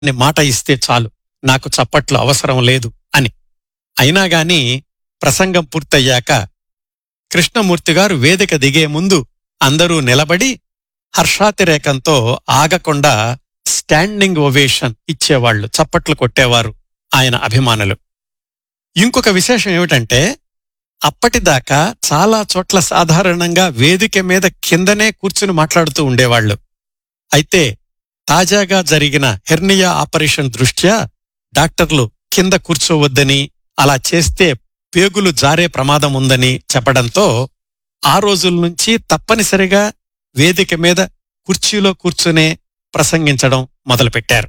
ని మాట ఇస్తే చాలు నాకు చప్పట్లు అవసరం లేదు అని అయినా గాని ప్రసంగం పూర్తయ్యాక కృష్ణమూర్తి గారు వేదిక దిగే ముందు అందరూ నిలబడి హర్షాతిరేకంతో ఆగకుండా స్టాండింగ్ ఓవేషన్ ఇచ్చేవాళ్లు చప్పట్లు కొట్టేవారు ఆయన అభిమానులు ఇంకొక విశేషం ఏమిటంటే అప్పటిదాకా చాలా చోట్ల సాధారణంగా వేదిక మీద కిందనే కూర్చుని మాట్లాడుతూ ఉండేవాళ్లు అయితే తాజాగా జరిగిన హెర్నియా ఆపరేషన్ దృష్ట్యా డాక్టర్లు కింద కూర్చోవద్దని అలా చేస్తే పేగులు జారే ప్రమాదం ఉందని చెప్పడంతో ఆ రోజుల నుంచి తప్పనిసరిగా వేదిక మీద కుర్చీలో కూర్చునే ప్రసంగించడం మొదలుపెట్టారు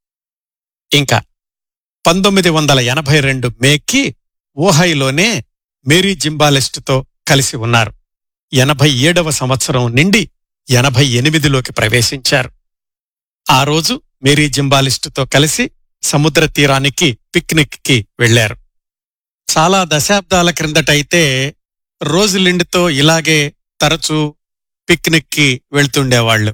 ఇంకా పంతొమ్మిది వందల ఎనభై రెండు మేకి ఓహైలోనే మేరీ జింబాలిస్టుతో కలిసి ఉన్నారు ఎనభై ఏడవ సంవత్సరం నిండి ఎనభై ఎనిమిదిలోకి ప్రవేశించారు ఆ రోజు మేరీ జింబాలిస్టుతో కలిసి సముద్ర తీరానికి పిక్నిక్ కి వెళ్లారు చాలా దశాబ్దాల క్రిందటైతే రోజులిండితో ఇలాగే తరచూ పిక్నిక్ కి వెళ్తుండేవాళ్లు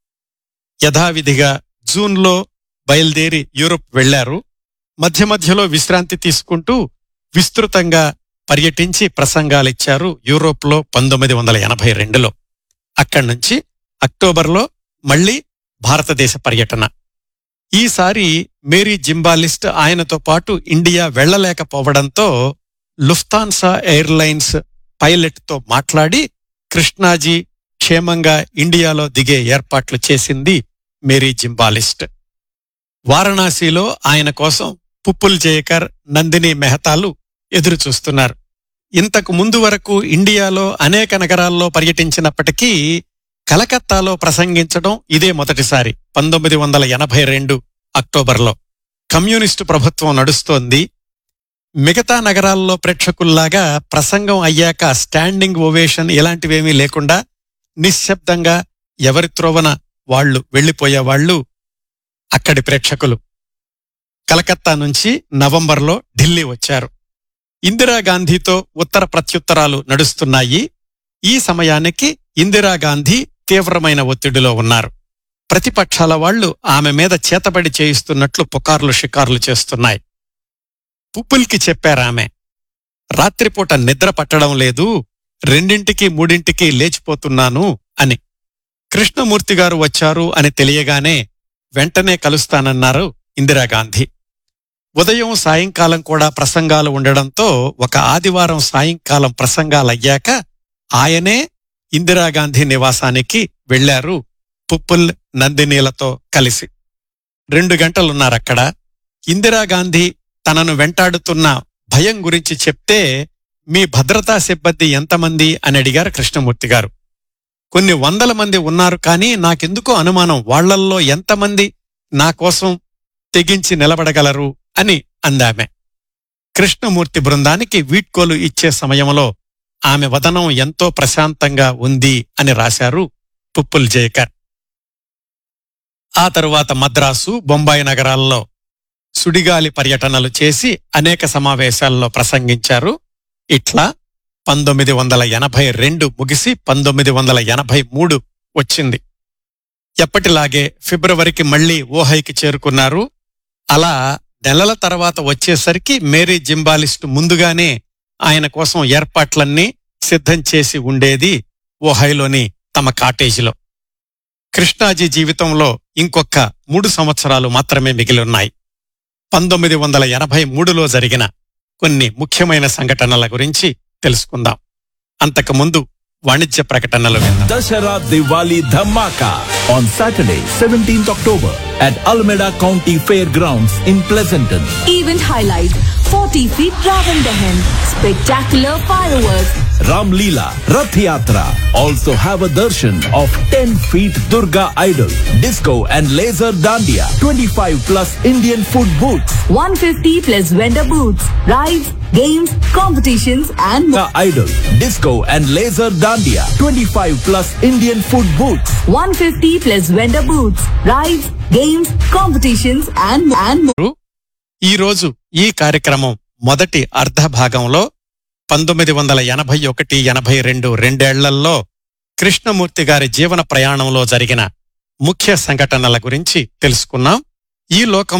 యథావిధిగా జూన్లో బయలుదేరి యూరోప్ వెళ్లారు మధ్య మధ్యలో విశ్రాంతి తీసుకుంటూ విస్తృతంగా పర్యటించి ప్రసంగాలిచ్చారు యూరోప్లో పంతొమ్మిది వందల ఎనభై రెండులో అక్కడి నుంచి అక్టోబర్లో మళ్లీ భారతదేశ పర్యటన ఈసారి మేరీ జింబాలిస్ట్ ఆయనతో పాటు ఇండియా వెళ్లలేకపోవడంతో లుఫ్తాన్సా ఎయిర్లైన్స్ పైలట్తో మాట్లాడి కృష్ణాజీ క్షేమంగా ఇండియాలో దిగే ఏర్పాట్లు చేసింది మేరీ జింబాలిస్ట్ వారణాసిలో ఆయన కోసం పుప్పుల్ జయకర్ నందిని మెహతాలు ఎదురు చూస్తున్నారు ఇంతకు ముందు వరకు ఇండియాలో అనేక నగరాల్లో పర్యటించినప్పటికీ కలకత్తాలో ప్రసంగించడం ఇదే మొదటిసారి పంతొమ్మిది వందల ఎనభై రెండు అక్టోబర్లో కమ్యూనిస్టు ప్రభుత్వం నడుస్తోంది మిగతా నగరాల్లో ప్రేక్షకుల్లాగా ప్రసంగం అయ్యాక స్టాండింగ్ ఓవేషన్ ఇలాంటివేమీ లేకుండా నిశ్శబ్దంగా ఎవరి త్రోవన వాళ్లు వెళ్లిపోయేవాళ్లు అక్కడి ప్రేక్షకులు కలకత్తా నుంచి నవంబర్లో ఢిల్లీ వచ్చారు ఇందిరాగాంధీతో ఉత్తర ప్రత్యుత్తరాలు నడుస్తున్నాయి ఈ సమయానికి ఇందిరాగాంధీ తీవ్రమైన ఒత్తిడిలో ఉన్నారు ప్రతిపక్షాల వాళ్లు ఆమె మీద చేతబడి చేయిస్తున్నట్లు పుకార్లు షికార్లు చేస్తున్నాయి పుప్పుల్కి చెప్పారామె రాత్రిపూట నిద్ర పట్టడం లేదు రెండింటికి మూడింటికి లేచిపోతున్నాను అని కృష్ణమూర్తి గారు వచ్చారు అని తెలియగానే వెంటనే కలుస్తానన్నారు ఇందిరాగాంధీ ఉదయం సాయంకాలం కూడా ప్రసంగాలు ఉండడంతో ఒక ఆదివారం సాయంకాలం ప్రసంగాలయ్యాక ఆయనే ఇందిరాగాంధీ నివాసానికి వెళ్లారు పుప్పుల్ నందినీలతో కలిసి రెండు గంటలున్నారక్కడ ఇందిరాగాంధీ తనను వెంటాడుతున్న భయం గురించి చెప్తే మీ భద్రతా సిబ్బంది ఎంతమంది అని అడిగారు కృష్ణమూర్తి గారు కొన్ని వందల మంది ఉన్నారు కానీ నాకెందుకో అనుమానం వాళ్లల్లో ఎంతమంది నా కోసం తెగించి నిలబడగలరు అని అందామె కృష్ణమూర్తి బృందానికి వీడ్కోలు ఇచ్చే సమయంలో ఆమె వదనం ఎంతో ప్రశాంతంగా ఉంది అని రాశారు పుప్పుల్ జయకర్ ఆ తరువాత మద్రాసు బొంబాయి నగరాల్లో సుడిగాలి పర్యటనలు చేసి అనేక సమావేశాల్లో ప్రసంగించారు ఇట్లా పంతొమ్మిది వందల ఎనభై రెండు ముగిసి పంతొమ్మిది వందల ఎనభై మూడు వచ్చింది ఎప్పటిలాగే ఫిబ్రవరికి మళ్లీ ఓహైకి చేరుకున్నారు అలా నెలల తర్వాత వచ్చేసరికి మేరీ జింబాలిస్ట్ ముందుగానే ఆయన కోసం ఏర్పాట్లన్నీ సిద్ధం చేసి ఉండేది ఓహైలోని తమ కాటేజీలో కృష్ణాజీ జీవితంలో ఇంకొక మూడు సంవత్సరాలు మాత్రమే మిగిలిన్నాయి పంతొమ్మిది వందల ఎనభై మూడులో జరిగిన కొన్ని ముఖ్యమైన సంఘటనల గురించి తెలుసుకుందాం అంతకుముందు వాణిజ్య ప్రకటనలు విందాం Dashara Diwali Dhammaka on Saturday, 17th October at Alameda County Fairgrounds in Pleasanton. Event highlight 40 feet Ravan Dahan. Spectacular fireworks. Ram Leela Rath Yatra. Also have a darshan of 10 feet Durga idol, disco and laser dandiya. 25 plus Indian food booths. 150 plus vendor booths. Rides, games, competitions and more. Durga idol, disco and laser dandiya. 25 plus Indian food booths. 150 plus vendor booths. Rides, games, competitions and and more. ఈ రోజు ఈ కార్యక్రమం మొదటి అర్ధ భాగంలో పంతొమ్మిది వందల ఎనభై ఒకటి ఎనభై రెండు రెండేళ్లలో కృష్ణమూర్తి గారి జీవన ప్రయాణంలో జరిగిన ముఖ్య సంఘటనల గురించి తెలుసుకున్నాం ఈ లోకం